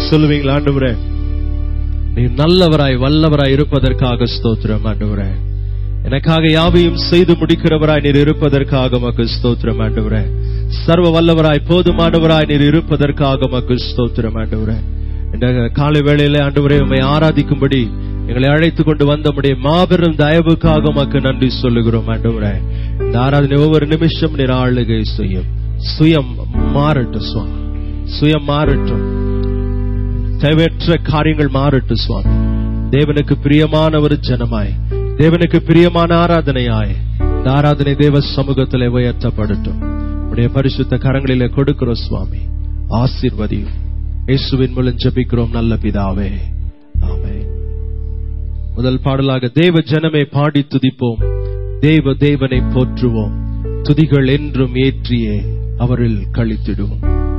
சொல்லுவீங்களா ஆண்டவரே நீ நல்லவராய் வல்லவராய் இருப்பதற்காக ஸ்தோத்திரம் ஆண்டவரே எனக்காக யாவையும் செய்து முடிக்கிறவராய் நீர் இருப்பதற்காக மக்கு ஸ்தோத்திரம் ஆண்டவரே சர்வ வல்லவராய் போதுமானவராய் நீர் இருப்பதற்காக மக்கு ஸ்தோத்திரம் ஆண்டவரே இந்த காலை வேளையில ஆண்டவரே உம்மை ஆராதிக்கும்படி எங்களை அழைத்து கொண்டு வந்த உம்முடைய மாபெரும் தயவுக்காக மக்கு நன்றி சொல்லுகிறோம் ஆண்டவரே இந்த ஆராதனை ஒவ்வொரு நிமிஷம் நீர் ஆளுகை செய்யும் சுயம் மாறட்டும் சுவாமி சுயம் மாறட்டும் தேவையற்ற காரியங்கள் மாறட்டும் சுவாமி தேவனுக்கு பிரியமான ஒரு ஜனமாய் தேவனுக்கு பிரியமான ஆராதனையாய் இந்த ஆராதனை தேவ சமூகத்திலே உயர்த்தப்படட்டும் உடைய பரிசுத்த கரங்களிலே கொடுக்கிறோம் சுவாமி ஆசீர்வதியும் இயேசுவின் மூலம் ஜெபிக்கிறோம் நல்ல பிதாவே ஆமென் முதல் பாடலாக தேவ ஜனமே பாடி துதிப்போம் தேவ தேவனை போற்றுவோம் துதிகள் என்றும் ஏற்றியே அவரில் கழித்திடுவோம்